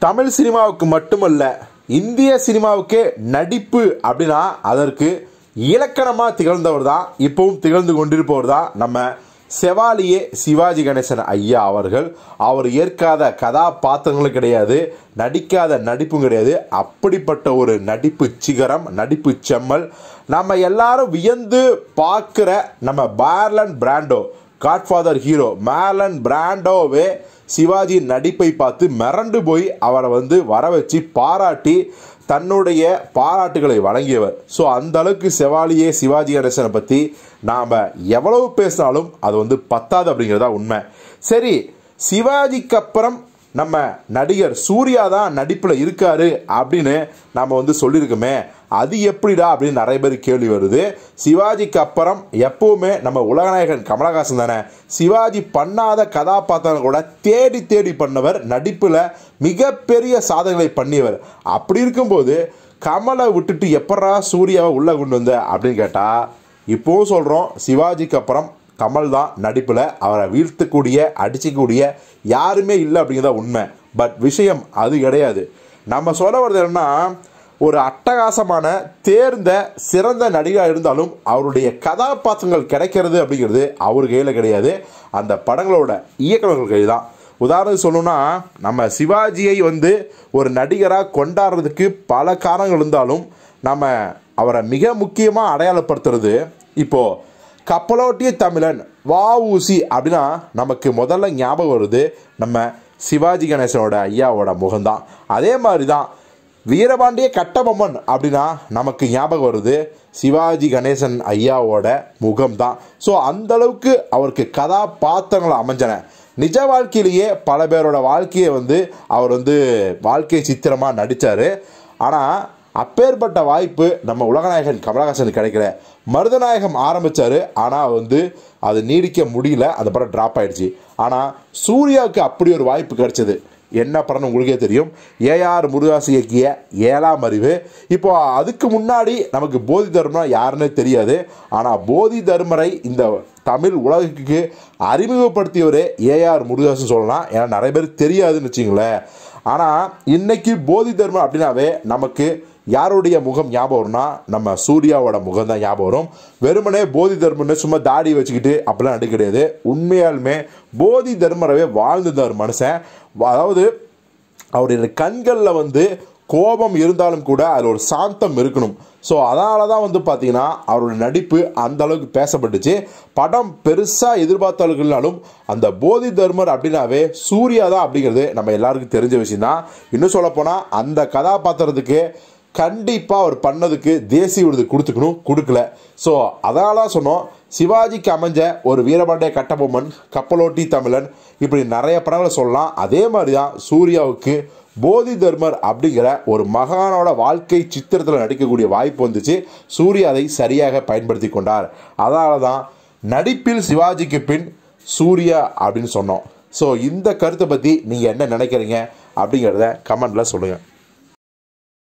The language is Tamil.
தமிழ் சினிமாவுக்கு மட்டுமல்ல இந்திய சினிமாவுக்கே நடிப்பு அப்படின்னா அதற்கு இலக்கணமாக திகழ்ந்தவர் தான் இப்பவும் திகழ்ந்து கொண்டிருப்பவர் தான் நம்ம செவாலியே சிவாஜி கணேசன் ஐயா அவர்கள் அவர் ஏற்காத கதாபாத்திரங்களும் கிடையாது நடிக்காத நடிப்பும் கிடையாது அப்படிப்பட்ட ஒரு நடிப்பு சிகரம் நடிப்பு செம்மல் நம்ம எல்லாரும் வியந்து பார்க்குற நம்ம Marlon Brando Godfather hero Marlon பிராண்டோவே சிவாஜி நடிப்பை பார்த்து மிரண்டு போய் அவரை வந்து வர வச்சு பாராட்டி தன்னுடைய பாராட்டுகளை வழங்கியவர் ஸோ அந்த அளவுக்கு செவாலியே சிவாஜி கணேசனை பற்றி நாம் எவ்வளவு பேசினாலும் அது வந்து பத்தாது அப்படிங்கிறதா உண்மை சரி சிவாஜிக்கு அப்புறம் நம்ம நடிகர் சூர்யா தான் நடிப்பில் இருக்காரு அப்படின்னு நம்ம வந்து சொல்லியிருக்கோமே அது எப்படிடா அப்படின்னு நிறைய பேர் கேள்வி வருது சிவாஜிக்கு அப்புறம் எப்பவுமே நம்ம உலகநாயகன் கமலஹாசன் தானே சிவாஜி பண்ணாத கதாபாத்திரம் கூட தேடி தேடி பண்ணவர் நடிப்பில் மிகப்பெரிய சாதனைகளை பண்ணியவர் அப்படி இருக்கும்போது கமலை விட்டுட்டு எப்படா சூர்யாவை உள்ளே கொண்டு வந்த அப்படின்னு கேட்டால் இப்போவும் சொல்கிறோம் சிவாஜிக்கு அப்புறம் கமல் தான் நடிப்பில் அவரை வீழ்த்தக்கூடிய அடிச்சிக்கூடிய யாருமே இல்லை அப்படிங்கிறத உண்மை பட் விஷயம் அது கிடையாது நம்ம சொல்ல வர்றது என்னன்னா ஒரு அட்டகாசமான தேர்ந்த சிறந்த நடிகராக இருந்தாலும் அவருடைய கதாபாத்திரங்கள் கிடைக்கிறது அப்படிங்கிறது அவர் கையில் கிடையாது அந்த படங்களோட இயக்குநர்கள் கையில் தான் உதாரணத்துக்கு சொல்லணும்னா நம்ம சிவாஜியை வந்து ஒரு நடிகராக கொண்டாடுறதுக்கு பல காரணங்கள் இருந்தாலும் நம்ம அவரை மிக முக்கியமாக அடையாளப்படுத்துறது இப்போது கப்பலோட்டிய தமிழன் வஉசி அப்படின்னா நமக்கு முதல்ல ஞாபகம் வருது நம்ம சிவாஜி கணேசனோட ஐயாவோட முகம்தான் அதே மாதிரி தான் வீரபாண்டிய கட்டபொம்மன் அப்படின்னா நமக்கு ஞாபகம் வருது சிவாஜி கணேசன் ஐயாவோட முகம்தான் ஸோ அந்த அளவுக்கு அவருக்கு கதாபாத்திரங்கள் அமைஞ்சன நிஜ வாழ்க்கையிலேயே பல பேரோட வாழ்க்கையை வந்து அவர் வந்து வாழ்க்கை சித்திரமாக நடித்தார் ஆனால் அப்பேற்பட்ட வாய்ப்பு நம்ம உலகநாயகன் கமலஹாசனுக்கு கிடைக்கல மருதநாயகம் ஆரம்பித்தார் ஆனால் வந்து அது நீடிக்க முடியல அந்த படம் ட்ராப் ஆயிடுச்சு ஆனால் சூர்யாவுக்கு அப்படி ஒரு வாய்ப்பு கிடைச்சது என்ன படம்னு உங்களுக்கே தெரியும் ஏஆர் முருகாசு இயக்கிய ஏழாம் அறிவு இப்போ அதுக்கு முன்னாடி நமக்கு போதி தர்மனா யாருன்னே தெரியாது ஆனால் போதி தர்மரை இந்த தமிழ் உலகுக்கு அறிமுகப்படுத்தியவரே ஏஆர் முருகாசன் சொல்லலாம் ஏன்னா நிறைய பேர் தெரியாதுன்னு வச்சிங்களேன் ஆனால் இன்னைக்கு போதி தர்மம் அப்படின்னாவே நமக்கு யாருடைய முகம் ஞாபகம் வரும்னா நம்ம சூர்யாவோட முகம் தான் ஞாபகம் வரும் வெறுமனே போதி தர்மன்னு சும்மா தாடி வச்சுக்கிட்டு அப்படிலாம் நடிக்க கிடையாது உண்மையாலுமே போதி தர்மரவே வாழ்ந்துருந்தார் மனுஷன் அதாவது அவருடைய கண்களில் வந்து கோபம் இருந்தாலும் கூட அதில் ஒரு சாந்தம் இருக்கணும் ஸோ அதனால தான் வந்து பார்த்தீங்கன்னா அவரோட நடிப்பு அந்த அளவுக்கு பேசப்பட்டுச்சு படம் பெருசாக எதிர்பார்த்தாலும் அந்த போதி தர்மர் அப்படின்னாவே சூர்யா தான் அப்படிங்கிறது நம்ம எல்லாருக்கும் தெரிஞ்ச விஷயம் தான் இன்னும் சொல்லப்போனால் அந்த கதாபாத்திரத்துக்கு கண்டிப்பாக அவர் பண்ணதுக்கு தேசிய விருது கொடுத்துக்கணும் கொடுக்கல ஸோ அதனால தான் சொன்னோம் சிவாஜிக்கு அமைஞ்ச ஒரு வீரபாண்டிய கட்டபொம்மன் கப்பலோட்டி தமிழன் இப்படி நிறைய படங்களை சொல்லலாம் அதே மாதிரி தான் சூர்யாவுக்கு போதி தர்மர் அப்படிங்கிற ஒரு மகானோட வாழ்க்கை சித்திரத்தில் நடிக்கக்கூடிய வாய்ப்பு வந்துச்சு சூர்யா அதை சரியாக பயன்படுத்தி கொண்டார் அதனால தான் நடிப்பில் சிவாஜிக்கு பின் சூர்யா அப்படின்னு சொன்னோம் ஸோ இந்த கருத்தை பற்றி நீங்கள் என்ன நினைக்கிறீங்க அப்படிங்கிறத கமெண்டில் சொல்லுங்கள்